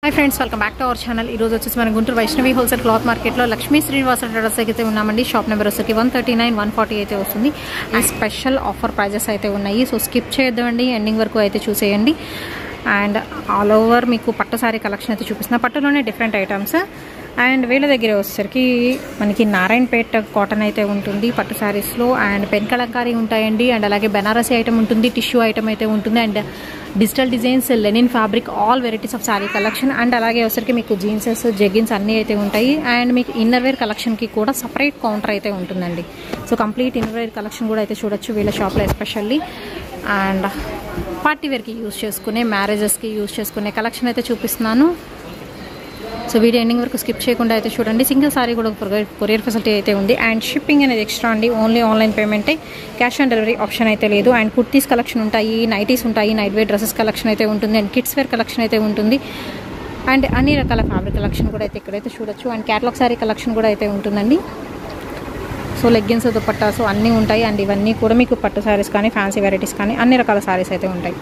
hi friends welcome back to our channel ఈ రోజు వచ్చేసి మన గుంటూరు వైష్ణవి హోల్సేల్ క్లాత్ మార్కెట్లో లక్ష్మీ శ్రీనివాస ట్రేడర్స్ అయితే ఉన్నామండి షాప్ నెంబర్ వచ్చేసి one thirty nine one forty అయితే వస్తుంది అండ్ స్పెషల్ ఆఫర్ ప్రైజెస్ అయితే ఉన్నాయి సో స్కిప్ చేద్దామండి ఎండింగ్ వరకు అయితే చూసేయండి అండ్ ఆల్ ఓవర్ మీకు పట్టు సారీ కలెక్షన్ అయితే చూపిస్తున్నా పట్టులోనే డిఫరెంట్ ఐటమ్స్ అండ్ వీళ్ళ దగ్గర వచ్చేసరికి మనకి నారాయణపేట కాటన్ అయితే ఉంటుంది పట్టు శారీస్లో అండ్ పెన్ కలంకారీ ఉంటాయండి అండ్ అలాగే బెనారసీ ఐటమ్ ఉంటుంది టిష్యూ ఐటమ్ అయితే ఉంటుంది and digital designs linen fabric all varieties of sari collection and అలాగే వచ్చరికి మీకు జీన్సెస్ జెగిన్స్ అన్నీ అయితే ఉంటాయి అండ్ మీకు ఇన్నర్ వేర్ కలెక్షన్కి కూడా సపరేట్ కౌంటర్ అయితే ఉంటుందండి so complete inner wear collection కూడా అయితే చూడొచ్చు వీళ్ళ షాప్లో ఎస్పెషల్లీ అండ్ పార్టీ వేర్కి యూస్ చేసుకునే మ్యారేజెస్కి యూస్ చేసుకునే కలెక్షన్ అయితే చూపిస్తున్నాను సో వీడియో ఎండింగ్ వరకు స్కిప్ చేయకుండా అయితే చూడండి సింగిల్ సారీ కూడా కొరియర్ ఫెసిలిటీ అయితే ఉంది అండ్ షిప్పింగ్ అనేది ఎక్స్ట్రా అండి ఓన్లీ ఆన్లైన్ పేమెంటే క్యాష్ ఆన్ డెలివరీ ఆప్షన్ అయితే లేదు అండ్ కుర్తీస్ కలెక్షన్ ఉంటాయి నైటీస్ ఉంటాయి నైట్ వేర్ డ్రెస్సెస్ కలెక్షన్ అయితే ఉంటుంది అండ్ కిడ్స్ వేర్ కలెక్షన్ అయితే ఉంటుంది అండ్ అన్ని రకాల ఫ్యాబ్రిక్ కలెక్షన్ కూడా అయితే ఇక్కడైతే చూడొచ్చు అండ్ క్యాటలాగ్ సారీ కలెక్షన్ కూడా అయితే ఉంటుందండి సో లెగ్గిన్స్ దుపట్టాస్ అన్నీ ఉంటాయి అండ్ ఇవన్నీ కూడా మీకు పట్టు శారీస్ కానీ ఫ్యాన్సీ వెరైటీస్ కానీ అన్ని రకాల శారీస్ అయితే ఉంటాయి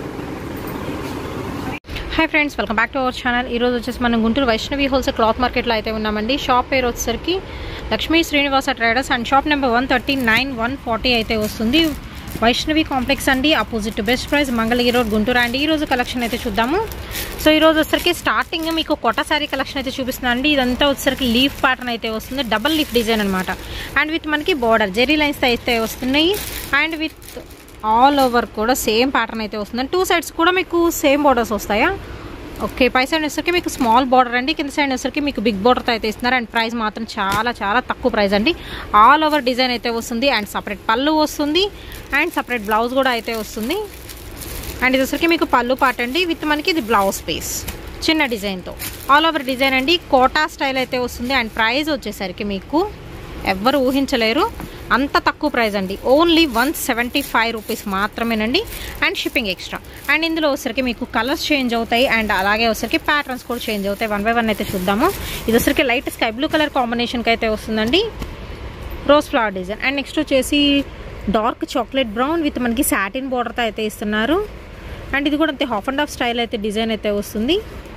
hi friends welcome back to our channel ఈరోజు వచ్చేసి మనం గుంటూరు వైష్ణవి హోల్సేల్ క్లాత్ మార్కెట్లో అయితే ఉన్నామండి షాప్ పేరు వచ్చేసరికి Lakshmi Srinivasa traders and shop number one thirty nine one forty అయితే వస్తుంది వైష్ణవి కాంప్లెక్స్ అండి opposite Best Price Mangalagiri road Guntur అండి ఈ రోజు కలెక్షన్ అయితే చూద్దాము సో ఈ రోజు వచ్చరికి స్టార్టింగ్ మీకు కొట్ట శారీ కలెక్షన్ అయితే చూపిస్తున్నాను అండి ఇదంతా వచ్చరికి లీఫ్ ప్యాటర్న్ అయితే వస్తుంది డబల్ లీఫ్ డిజైన్ అనమాట అండ్ విత్ మనకి బార్డర్ జెరీ లైన్స్ అయితే వస్తున్నాయి అండ్ విత్ ఆల్ ఓవర్ కూడా సేమ్ ప్యాటర్న్ అయితే వస్తుంది టూ సైడ్స్ కూడా మీకు సేమ్ బార్డర్స్ వస్తాయా ఓకే పై సైడ్ వచ్చేసరికి మీకు స్మాల్ బార్డర్ అండి కింద సైడ్ వచ్చేసరికి మీకు బిగ్ బార్డర్తో అయితే ఇస్తున్నారు అండ్ ప్రైస్ మాత్రం చాలా చాలా తక్కువ ప్రైస్ అండి ఆల్ ఓవర్ డిజైన్ అయితే వస్తుంది అండ్ సపరేట్ పళ్ళు వస్తుంది అండ్ సపరేట్ బ్లౌజ్ కూడా అయితే వస్తుంది అండ్ ఇది వచ్చరికి మీకు పళ్ళు పాట అండి విత్ మనకి ఇది బ్లౌజ్ పీస్ చిన్న డిజైన్తో ఆల్ ఓవర్ డిజైన్ అండి కోటా స్టైల్ అయితే వస్తుంది అండ్ ప్రైస్ వచ్చేసరికి మీకు ఎవ్వరు ఊహించలేరు అంత తక్కువ ప్రైస్ అండి only one seventy five rupees మాత్రమేనండి అండ్ షిప్పింగ్ ఎక్స్ట్రా అండ్ ఇందులో వచ్చరికి మీకు కలర్స్ చేంజ్ అవుతాయి అండ్ అలాగే వచ్చరికి ప్యాటర్న్స్ కూడా చేంజ్ అవుతాయి వన్ బై వన్ అయితే చూద్దాము ఇది వచ్చరికి లైట్ స్కై బ్లూ కలర్ కాంబినేషన్కి అయితే వస్తుందండి rose flower design and next వచ్చేసి డార్క్ చాక్లెట్ బ్రౌన్ విత్ మనకి సాటిన్ బార్డర్తో అయితే ఇస్తున్నారు అండ్ ఇది కూడా అంతే హాఫ్ అండ్ హాఫ్ స్టైల్ అయితే డిజైన్ అయితే వస్తుంది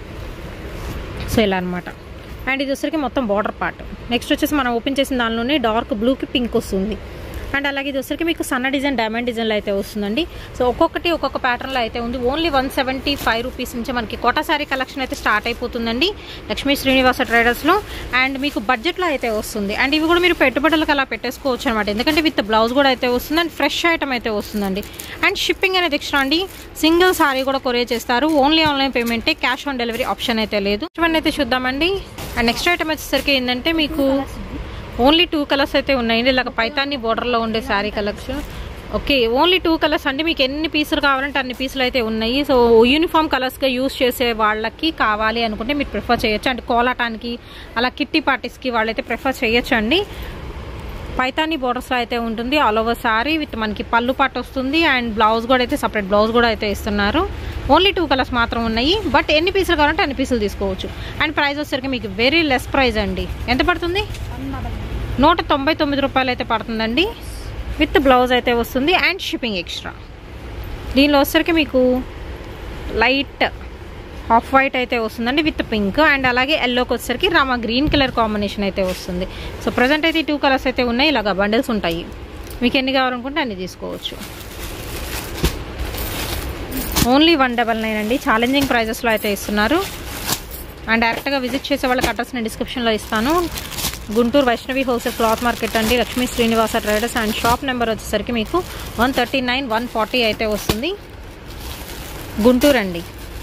సో ఇలా అనమాట అండ్ ఇది వచ్చరికి మొత్తం బార్డర్ పార్ట్ నెక్స్ట్ వచ్చేసి మనం ఓపెన్ చేసిన దానిలోనే డార్క్ బ్లూకి పింక్ వస్తుంది అండ్ అలాగే ఇది వచ్చరికి మీకు సన్న డిజైన్ డైమండ్ డిజైన్లో అయితే వస్తుందండి సో ఒక్కొక్కటి ఒక్కొక్క ప్యాటర్న్లో అయితే ఉంది only one seventy five rupees నుంచి మనకి కోటా శారీ కలెక్షన్ అయితే స్టార్ట్ అయిపోతుందండి లక్ష్మీ శ్రీనివాస ట్రేడర్స్లో అండ్ మీకు బడ్జెట్లో అయితే వస్తుంది అండ్ ఇవి కూడా మీరు పెట్టుబడులకు అలా పెట్టేసుకోవచ్చు అనమాట ఎందుకంటే విత్ బ్లౌజ్ కూడా అయితే వస్తుంది అండ్ ఫ్రెష్ ఐటమ్ అయితే వస్తుందండి అండ్ షిప్పింగ్ అనేది ఎక్స్ట్రా అండి సింగిల్ సారీ కూడా కొరియర్ చేస్తారు ఓన్లీ ఆన్లైన్ పేమెంటే క్యాష్ ఆన్ డెలివరీ ఆప్షన్ అయితే లేదు ఇవన్నీ అయితే చూద్దామండి అండ్ నెక్స్ట్ ఐటమ్ వచ్చేసరికి ఏంటంటే మీకు ఓన్లీ టూ కలర్స్ అయితే ఉన్నాయండి ఇలాగ పైతాన్ని బోర్డర్లో ఉండే sari collection okay only two colours అండి మీకు ఎన్ని పీసులు కావాలంటే అన్ని పీసులు అయితే ఉన్నాయి సో యూనిఫామ్ కలర్స్గా యూస్ చేసే వాళ్ళకి కావాలి అనుకుంటే మీరు ప్రిఫర్ చేయొచ్చు అంటే కోలాటానికి అలా కిట్టి పార్టీస్కి వాళ్ళైతే ప్రిఫర్ చేయొచ్చు అండి పైతాని బోర్డర్స్లో అయితే ఉంటుంది ఆల్ ఓవర్ సారీ విత్ మనకి పళ్ళు పాటు వస్తుంది అండ్ బ్లౌజ్ కూడా అయితే సపరేట్ బ్లౌజ్ కూడా అయితే ఇస్తున్నారు ఓన్లీ టూ కలర్స్ మాత్రం ఉన్నాయి బట్ ఎన్ని పీసులు కావాలంటే అన్ని పీసులు తీసుకోవచ్చు అండ్ ప్రైస్ వచ్చేసరికి మీకు వెరీ లెస్ ప్రైస్ అండి ఎంత పడుతుంది నూట తొంభై తొమ్మిది రూపాయలు అయితే పడుతుందండి విత్ బ్లౌజ్ అయితే వస్తుంది అండ్ షిప్పింగ్ ఎక్స్ట్రా దీనిలో వచ్చేసరికి మీకు లైట్ హాఫ్ వైట్ అయితే వస్తుందండి విత్ పింక్ అండ్ అలాగే ఎల్లోకి వచ్చేసరికి రామా గ్రీన్ కలర్ కాంబినేషన్ అయితే వస్తుంది సో ప్రజెంట్ అయితే ఈ టూ కలర్స్ అయితే ఉన్నాయి ఇలాగ బండిల్స్ ఉంటాయి మీకు ఎన్ని కావాలనుకుంటే అన్ని తీసుకోవచ్చు ఓన్లీ వన్ డబల్ నైన్ అండి ఛాలెంజింగ్ ప్రైజెస్లో అయితే ఇస్తున్నారు అండ్ డైరెక్ట్గా విజిట్ చేసే వాళ్ళకి అడ్రస్ నేను డిస్క్రిప్షన్లో ఇస్తాను Guntur Vaishnavi wholesale cloth market అండి Lakshmi Srinivasa traders and shop number వచ్చేసరికి మీకు one thirty nine one forty అయితే వస్తుంది గుంటూరు అండి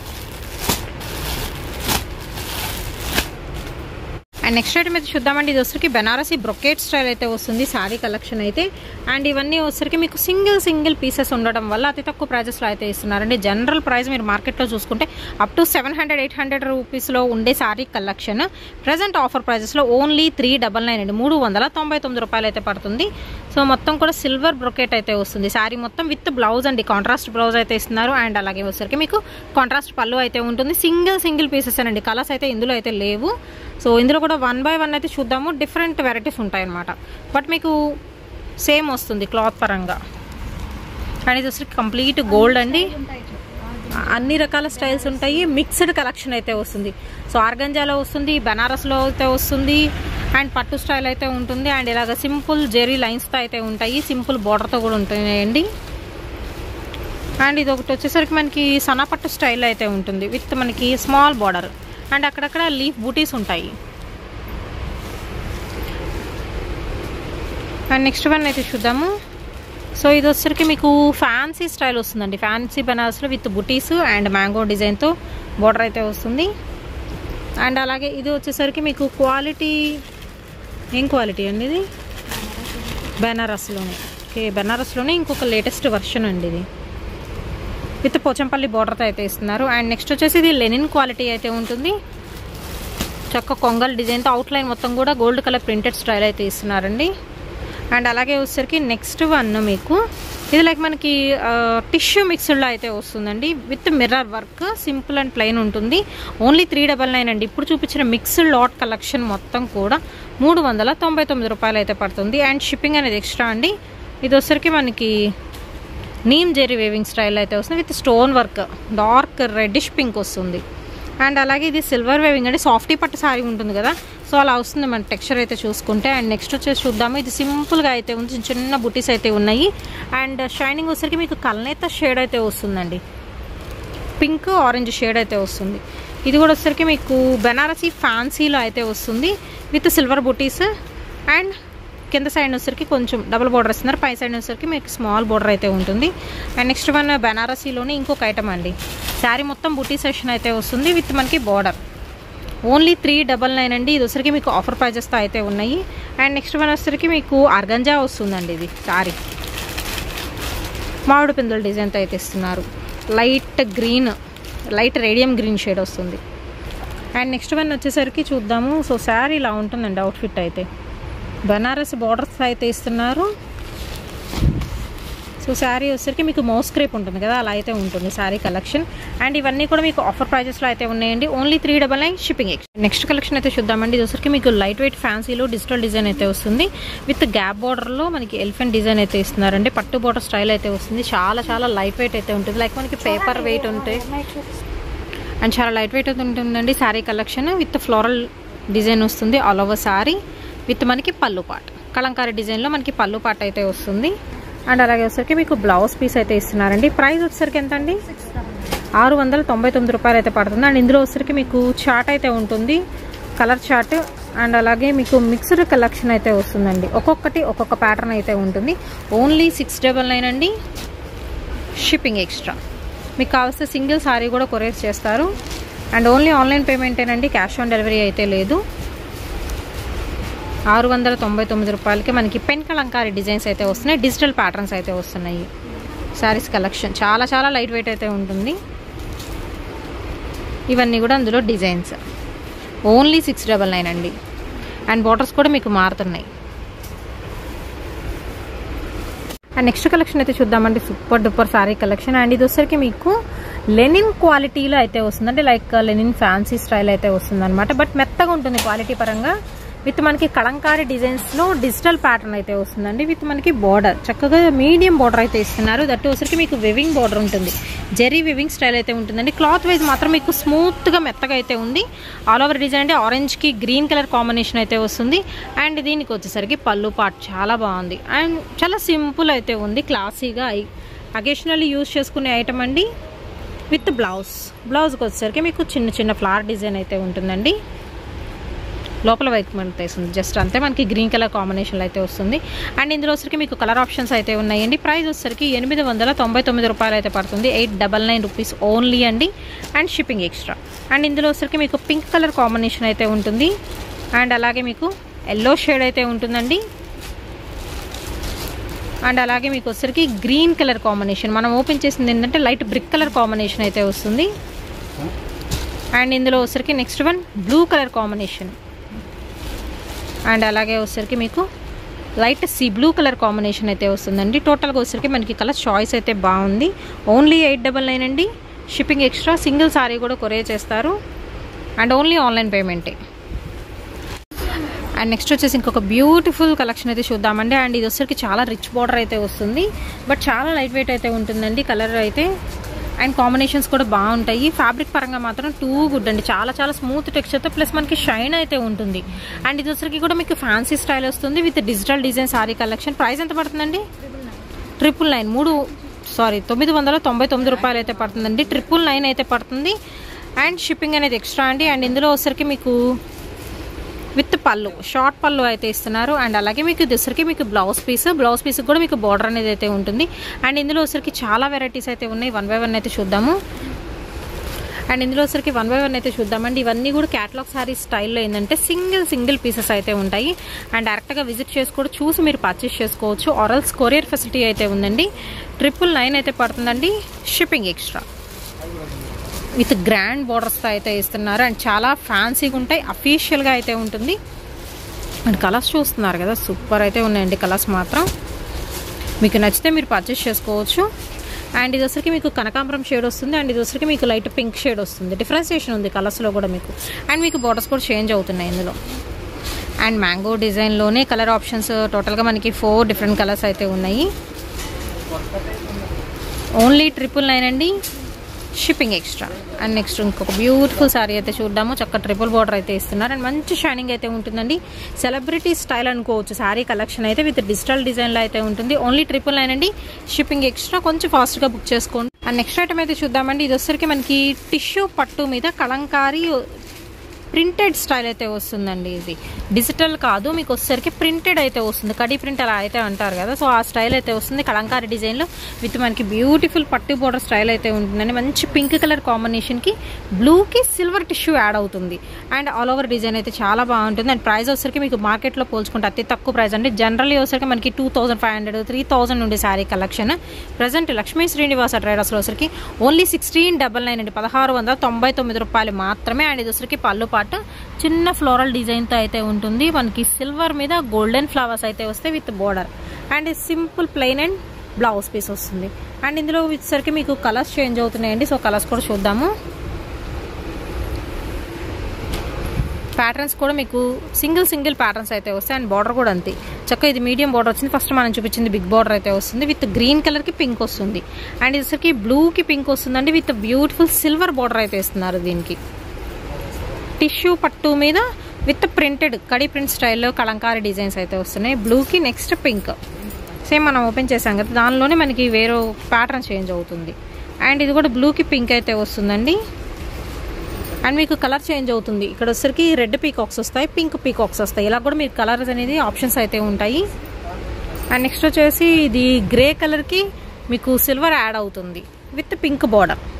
అండ్ నెక్స్ట్ ఐటమ్ అయితే చూద్దామండి ఇది వచ్చరికి బెనారసీ బ్రొకేట్ స్టైల్ అయితే వస్తుంది శారీ కలెక్షన్ అయితే అండ్ ఇవన్నీ వచ్చరికి మీకు సింగిల్ సింగిల్ పీసెస్ ఉండడం వల్ల అతి తక్కువ ప్రైజెస్లో అయితే ఇస్తున్నారండి జనరల్ ప్రైస్ మీరు మార్కెట్లో చూసుకుంటే up to seven hundred eight hundred రూపీస్లో ఉండే శారీ కలెక్షన్ ప్రజెంట్ ఆఫర్ ప్రైజెస్లో ఓన్లీ త్రీ డబల్ నైన్ అండి మూడు వందల తొంభై తొమ్మిది రూపాయలు అయితే పడుతుంది సో మొత్తం కూడా సిల్వర్ బ్రొకేట్ అయితే వస్తుంది శారీ మొత్తం విత్ బ్లౌజ్ అండి కాంట్రాస్ట్ బ్లౌజ్ అయితే ఇస్తున్నారు అండ్ అలాగే వచ్చరికి మీకు కాంట్రాస్ట్ పళ్ళు అయితే ఉంటుంది సింగిల్ సింగిల్ పీసెస్ అండి కలర్స్ అయితే ఇందులో అయితే లేవు సో ఇందులో కూడా వన్ బై వన్ అయితే చూద్దాము డిఫరెంట్ వెరైటీస్ ఉంటాయి అనమాట బట్ మీకు సేమ్ వస్తుంది క్లాత్ పరంగా అండ్ ఇది వచ్చి కంప్లీట్ గోల్డ్ అండి అన్ని రకాల స్టైల్స్ ఉంటాయి మిక్స్డ్ కలెక్షన్ అయితే వస్తుంది సో ఆర్గంజాలో వస్తుంది బనారస్లో అయితే వస్తుంది అండ్ పట్టు స్టైల్ అయితే ఉంటుంది అండ్ ఇలాగ సింపుల్ జెరీ లైన్స్తో అయితే ఉంటాయి సింపుల్ బార్డర్తో కూడా ఉంటాయండి అండ్ ఇది ఒకటి వచ్చేసరికి మనకి సన్నపట్టు స్టైల్ అయితే ఉంటుంది విత్ మనకి స్మాల్ బార్డర్ అండ్ అక్కడక్కడ లీఫ్ బూటీస్ ఉంటాయి అండ్ నెక్స్ట్ వన్ అయితే చూద్దాము సో ఇది వచ్చరికి మీకు ఫ్యాన్సీ స్టైల్ వస్తుందండి ఫ్యాన్సీ బనారస్లో విత్ బుటీస్ అండ్ మ్యాంగో డిజైన్తో బార్డర్ అయితే వస్తుంది అండ్ అలాగే ఇది వచ్చేసరికి మీకు క్వాలిటీ ఏం క్వాలిటీ అండి ఇది బెనారస్లోనే ఓకే బెనారస్లోనే ఇంకొక లేటెస్ట్ వర్షన్ అండి ఇది విత్ పోచంపల్లి బార్డర్తో అయితే ఇస్తున్నారు అండ్ నెక్స్ట్ వచ్చేసి ఇది లెనిన్ క్వాలిటీ అయితే ఉంటుంది చక్క కొంగల్ డిజైన్తో అవుట్లైన్ మొత్తం కూడా గోల్డ్ కలర్ ప్రింటెడ్ స్టైల్ అయితే ఇస్తున్నారండి అండ్ అలాగే వచ్చేసరికి నెక్స్ట్ వన్ మీకు ఇది లైక్ మనకి టిష్యూ మిక్స్డ్లో అయితే వస్తుందండి with mirror work simple and plain ఉంటుంది ఓన్లీ త్రీ డబల్ నైన్ అండి ఇప్పుడు చూపించిన మిక్స్డ్ లాట్ కలెక్షన్ మొత్తం కూడా మూడు వందల తొంభై తొమ్మిది రూపాయలు అయితే పడుతుంది అండ్ షిప్పింగ్ అనేది ఎక్స్ట్రా అండి ఇది వచ్చరికి మనకి నీమ్ జెరీ వేవింగ్ స్టైల్ అయితే వస్తుంది with stone work dark reddish pink వస్తుంది అండ్ అలాగే ఇది సిల్వర్ వేవింగ్ అంటే సాఫ్టీ పట్టు సారీ ఉంటుంది కదా సో అలా వస్తుంది మన టెక్స్చర్ అయితే చూసుకుంటే అండ్ నెక్స్ట్ వచ్చేసి చూద్దాము ఇది సింపుల్గా అయితే ఉంది చిన్న చిన్న బుటీస్ అయితే ఉన్నాయి అండ్ షైనింగ్ వచ్చేసరికి మీకు కల్నేత షేడ్ అయితే వస్తుందండి పింక్ ఆరెంజ్ షేడ్ అయితే వస్తుంది ఇది కూడా వచ్చేసరికి మీకు బెనారసీ ఫ్యాన్సీలో అయితే వస్తుంది విత్ సిల్వర్ బుటీస్ అండ్ కింద సైడ్ వచ్చరికి కొంచెం డబుల్ బార్డర్ ఇస్తున్నారు పై సైడ్ వచ్చరికి మీకు స్మాల్ బార్డర్ అయితే ఉంటుంది అండ్ నెక్స్ట్ వన్ బెనారసీలోనే ఇంకొక ఐటమ్ అండి శారీ మొత్తం బుటీ సెషన్ అయితే వస్తుంది విత్ మనకి border only three double nine అండి ఇది వచ్చరికి మీకు ఆఫర్ ప్రైజెస్తో అయితే ఉన్నాయి అండ్ నెక్స్ట్ వన్ వచ్చరికి మీకు అర్గంజా వస్తుందండి ఇది శారీ మామిడి పిందుల డిజైన్తో అయితే ఇస్తున్నారు light green light radium green shade వస్తుంది అండ్ నెక్స్ట్ వన్ వచ్చేసరికి చూద్దాము సో శారీ ఇలా ఉంటుందండి అవుట్ఫిట్ అయితే బనారస్ బార్డర్స్ అయితే ఇస్తున్నారు సో శారీ వచ్చేసరికి మీకు మౌస్ క్రేప్ ఉంటుంది కదా అలా అయితే ఉంటుంది శారీ కలెక్షన్ అండ్ ఇవన్నీ కూడా మీకు ఆఫర్ ప్రైజెస్లో అయితే ఉన్నాయండి only three double nine shipping ex next collection అయితే చూద్దామండి ఇది వచ్చరికి మీకు లైట్ వెయిట్ ఫ్యాన్సీలో డిజిటల్ డిజైన్ అయితే వస్తుంది విత్ గ్యాప్ బార్డర్లో మనకి ఎలిఫెంట్ డిజైన్ అయితే ఇస్తున్నారండి పట్టు బార్డర్ స్టైల్ అయితే వస్తుంది చాలా చాలా లైట్ వెయిట్ అయితే ఉంటుంది లైక్ మనకి పేపర్ వెయిట్ ఉంటాయి అండ్ చాలా లైట్ వెయిట్ అయితే ఉంటుందండి sari collection with floral design వస్తుంది ఆల్ ఓవర్ శారీ విత్ మనకి పళ్ళు పాట్ కలంకారీ డిజైన్లో మనకి పళ్ళు పాట అయితే వస్తుంది అండ్ అలాగే వచ్చరికి మీకు బ్లౌజ్ పీస్ అయితే ఇస్తున్నారండి ప్రైస్ వచ్చేసరికి ఎంత అండి ఆరు వందల తొంభై తొమ్మిది రూపాయలు అయితే పడుతుంది అండ్ ఇందులో వచ్చరికి మీకు చాట్ అయితే ఉంటుంది కలర్ చార్ట్ అండ్ అలాగే మీకు మిక్స్డ్ కలెక్షన్ అయితే వస్తుందండి ఒక్కొక్కటి ఒక్కొక్క ప్యాటర్న్ అయితే ఉంటుంది ఓన్లీ సిక్స్ డబల్ నైన్ అండి షిప్పింగ్ ఎక్స్ట్రా మీకు కావాల్సిన సింగిల్ సారీ కూడా కొరియర్ చేస్తారు అండ్ ఓన్లీ ఆన్లైన్ పేమెంటేనండి క్యాష్ ఆన్ డెలివరీ అయితే లేదు ఆరు వందల తొంభై తొమ్మిది రూపాయలకి మనకి పెన్ కలంకారీ డిజైన్స్ అయితే వస్తున్నాయి డిజిటల్ ప్యాటర్న్స్ అయితే వస్తున్నాయి శారీస్ కలెక్షన్ చాలా చాలా లైట్ వెయిట్ అయితే ఉంటుంది ఇవన్నీ కూడా అందులో designs only six double nine అండి అండ్ బార్డర్స్ కూడా మీకు మారుతున్నాయి అండ్ నెక్స్ట్ కలెక్షన్ అయితే చూద్దామండి super duper sari collection and ఇది వచ్చరికి మీకు లెనిన్ క్వాలిటీలో అయితే వస్తుంది అంటే లైక్ లెనిన్ ఫ్యాన్సీ స్టైల్ అయితే వస్తుంది అనమాట బట్ మెత్తగా ఉంటుంది క్వాలిటీ పరంగా విత్ మనకి కలంకారీ డిజైన్స్లో డిజిటల్ ప్యాటర్న్ అయితే వస్తుందండి విత్ మనకి బార్డర్ చక్కగా మీడియం బార్డర్ అయితే ఇస్తున్నారు దట్ వచ్చరికి మీకు వివింగ్ బార్డర్ ఉంటుంది జెరీ వివింగ్ స్టైల్ అయితే ఉంటుందండి క్లాత్ వైజ్ మాత్రం మీకు స్మూత్గా మెత్తగా అయితే ఉంది ఆల్ ఓవర్ డిజైన్ అంటే ఆరెంజ్కి గ్రీన్ కలర్ కాంబినేషన్ అయితే వస్తుంది అండ్ దీనికి వచ్చేసరికి పళ్ళు పాట్ చాలా బాగుంది అండ్ చాలా సింపుల్ అయితే ఉంది క్లాసీగా అకేషనల్లీ యూజ్ చేసుకునే ఐటమ్ అండి విత్ బ్లౌజ్ బ్లౌజ్కి వచ్చేసరికి మీకు చిన్న చిన్న ఫ్లవర్ డిజైన్ అయితే ఉంటుందండి లోపల వైపు మనకి వస్తుంది జస్ట్ అంతే మనకి గ్రీన్ కలర్ కాంబినేషన్లో అయితే వస్తుంది అండ్ ఇందులో వచ్చరికి మీకు కలర్ ఆప్షన్స్ అయితే ఉన్నాయండి ప్రైస్ వచ్చరికి ఎనిమిది వందల తొంభై తొమ్మిది రూపాయలు అయితే పడుతుంది eight double nine rupees only అండి అండ్ షిప్పింగ్ ఎక్స్ట్రా అండ్ ఇందులో వచ్చరికి మీకు పింక్ కలర్ కాంబినేషన్ అయితే ఉంటుంది అండ్ అలాగే మీకు ఎల్లో షేడ్ అయితే ఉంటుందండి అండ్ అలాగే మీకు వచ్చరికి గ్రీన్ కలర్ కాంబినేషన్ మనం ఓపెన్ చేసింది ఏంటంటే లైట్ బ్రిక్ కలర్ కాంబినేషన్ అయితే వస్తుంది అండ్ ఇందులో వచ్చరికి next one blue colour combination and అలాగే వచ్చరికి మీకు light sea blue colour combination అయితే వస్తుందండి టోటల్గా వచ్చరికి మనకి కలర్ చాయిస్ అయితే బాగుంది ఓన్లీ ఎయిట్ డబల్ నైన్ అండి షిప్పింగ్ ఎక్స్ట్రా సింగిల్ సారీ కూడా కొరియర్ చేస్తారు అండ్ ఓన్లీ ఆన్లైన్ పేమెంటే అండ్ నెక్స్ట్ వచ్చేసి ఇంకొక బ్యూటిఫుల్ కలెక్షన్ అయితే చూద్దామండి అండ్ ఇది వచ్చరికి చాలా రిచ్ బార్డర్ అయితే వస్తుంది బట్ చాలా లైట్ వెయిట్ అయితే ఉంటుందండి కలర్ అయితే అండ్ కాంబినేషన్స్ కూడా బాగుంటాయి ఫ్యాబ్రిక్ పరంగా మాత్రం టూ గుడ్ అండి చాలా చాలా స్మూత్ టెక్స్చర్తో ప్లస్ మనకి షైన్ అయితే ఉంటుంది అండ్ ఇది వచ్చరికి కూడా మీకు ఫ్యాన్సీ స్టైల్ వస్తుంది with digital design sari collection price ఎంత పడుతుందండి ట్రిపుల్ నైన్ మూడు సారీ తొమ్మిది వందల తొంభై తొమ్మిది రూపాయలు అయితే పడుతుందండి ట్రిపుల్ నైన్ అయితే పడుతుంది అండ్ షిప్పింగ్ అనేది ఎక్స్ట్రా అండి అండ్ ఇందులో వచ్చరికి మీకు విత్ పళ్ళు షార్ట్ పళ్ళు అయితే ఇస్తున్నారు అండ్ అలాగే మీకు దసరికి మీకు బ్లౌజ్ పీస్ బ్లౌజ్ పీస్ కూడా మీకు బార్డర్ అనేది అయితే ఉంటుంది అండ్ ఇందులో వచ్చరికి చాలా వెరైటీస్ అయితే ఉన్నాయి వన్ బై వన్ అయితే చూద్దాము అండ్ ఇందులో వచ్చరికి వన్ బై వన్ అయితే చూద్దామండి ఇవన్నీ కూడా క్యాటలాగ్ సారీ స్టైల్లో ఏంటంటే సింగిల్ సింగిల్ పీసెస్ అయితే ఉంటాయి అండ్ డైరెక్ట్గా విజిట్ చేసి కూడా చూసి మీరు పర్చేస్ చేసుకోవచ్చు ఆరల్స్ కొరియర్ ఫెసిలిటీ అయితే ఉందండి ట్రిపుల్ నైన్ అయితే పడుతుందండి షిప్పింగ్ ఎక్స్ట్రా విత్ గ్రాండ్ బోర్డర్స్తో అయితే ఇస్తున్నారు అండ్ చాలా ఫ్యాన్సీగా ఉంటాయి అఫీషియల్గా అయితే ఉంటుంది అండ్ కలర్స్ చూస్తున్నారు కదా సూపర్ అయితే ఉన్నాయండి కలర్స్ మాత్రం మీకు నచ్చితే మీరు పర్చేస్ చేసుకోవచ్చు అండ్ ఇది వచ్చరికి మీకు కనకాంబరం షేడ్ వస్తుంది అండ్ ఇది వచ్చరికి మీకు లైట్ పింక్ షేడ్ వస్తుంది డిఫరెన్సియేషన్ ఉంది కలర్స్లో కూడా మీకు అండ్ మీకు బోర్డర్స్ కూడా చేంజ్ అవుతున్నాయి ఇందులో అండ్ మ్యాంగో డిజైన్లోనే కలర్ ఆప్షన్స్ టోటల్గా మనకి ఫోర్ డిఫరెంట్ కలర్స్ అయితే ఉన్నాయి ఓన్లీ ట్రిపుల్ నైన్ అండి షిప్పింగ్ ఎక్స్ట్రా అండ్ నెక్స్ట్ ఇంకొక బ్యూటిఫుల్ సారీ అయితే చూద్దాము చక్క ట్రిపుల్ బార్డర్ అయితే ఇస్తున్నారు అండ్ మంచి షైనింగ్ అయితే ఉంటుందండి సెలబ్రిటీ స్టైల్ అనుకోవచ్చు సారీ కలెక్షన్ అయితే విత్ డిజిటల్ డిజైన్లో అయితే ఉంటుంది ఓన్లీ ట్రిపుల్ నైన్ అండి షిప్పింగ్ ఎక్స్ట్రా కొంచెం ఫాస్ట్గా బుక్ చేసుకోండి అండ్ నెక్స్ట్ ఐటమ్ అయితే చూద్దామండి ఇది వచ్చరికి మనకి టిష్యూ పట్టు మీద కలంకారీ ప్రింటెడ్ స్టైల్ అయితే వస్తుందండి ఇది డిజిటల్ కాదు మీకు వచ్చేసరికి ప్రింటెడ్ అయితే వస్తుంది కడి ప్రింట్ అలా అయితే అంటారు కదా సో ఆ స్టైల్ అయితే వస్తుంది కలంకారీ డిజైన్లో విత్ మనకి బ్యూటిఫుల్ పట్టు బోర్డర్ స్టైల్ అయితే ఉంటుందండి మంచి పింక్ కలర్ కాంబినేషన్కి బ్లూకి సిల్వర్ టిష్యూ యాడ్ అవుతుంది అండ్ ఆల్ ఓవర్ డిజైన్ అయితే చాలా బాగుంటుంది అండ్ ప్రైస్ వచ్చేసరికి మీకు మార్కెట్లో పోల్చుకుంటే అతి తక్కువ ప్రైస్ అండి జనరల్లీ వచ్చేసరికి మనకి two thousand five hundred three thousand ఉండే శారీ కలెక్షన్ ప్రజెంట్ లక్ష్మీ శ్రీనివాస ట్రేడర్స్లో వచ్చరికి ఓన్లీ సిక్స్టీన్ డబల్ నైన్ అండి పదహారు వందల తొంభై తొమ్మిది రూపాయలు మాత్రమే అండ్ ఇది వచ్చరికి పళ్ళు పాటు చిన్న ఫ్లోరల్ డిజైన్తో అయితే ఉంటుంది మనకి సిల్వర్ మీద గోల్డెన్ ఫ్లవర్స్ అయితే వస్తాయి with border and simple plain and blouse piece వస్తుంది అండ్ ఇందులో వచ్చేసరికి మీకు కలర్స్ చేంజ్ అవుతున్నాయండి సో కలర్స్ కూడా చూద్దాము ప్యాటర్న్స్ కూడా మీకు సింగిల్ సింగిల్ ప్యాటర్న్స్ అయితే వస్తాయి అండ్ బార్డర్ కూడా అంతే చక్క ఇది మీడియం బార్డర్ వచ్చింది ఫస్ట్ మనం చూపించింది బిగ్ బార్డర్ అయితే వస్తుంది విత్ గ్రీన్ కలర్కి పింక్ వస్తుంది అండ్ ఇది బ్లూకి పింక్ వస్తుందండి విత్ బ్యూటిఫుల్ సిల్వర్ బార్డర్ అయితే ఇస్తున్నారు దీనికి టిష్యూ పట్టు మీద విత్ ప్రింటెడ్ కడి ప్రింట్ స్టైల్లో కలంకారీ డిజైన్స్ అయితే వస్తున్నాయి బ్లూకి నెక్స్ట్ పింక్ సేమ్ మనం ఓపెన్ చేసాం కదా దానిలోనే మనకి వేరే ప్యాటర్న్ చేంజ్ అవుతుంది అండ్ ఇది కూడా బ్లూకి పింక్ అయితే వస్తుందండి అండ్ మీకు కలర్ చేంజ్ అవుతుంది ఇక్కడ వచ్చరికి రెడ్ పీకాక్స్ వస్తాయి పింక్ పీకాక్స్ వస్తాయి ఇలా కూడా మీకు కలర్స్ అనేది ఆప్షన్స్ అయితే ఉంటాయి అండ్ నెక్స్ట్ వచ్చేసి ఇది గ్రే కలర్కి మీకు సిల్వర్ యాడ్ అవుతుంది విత్ పింక్ బార్డర్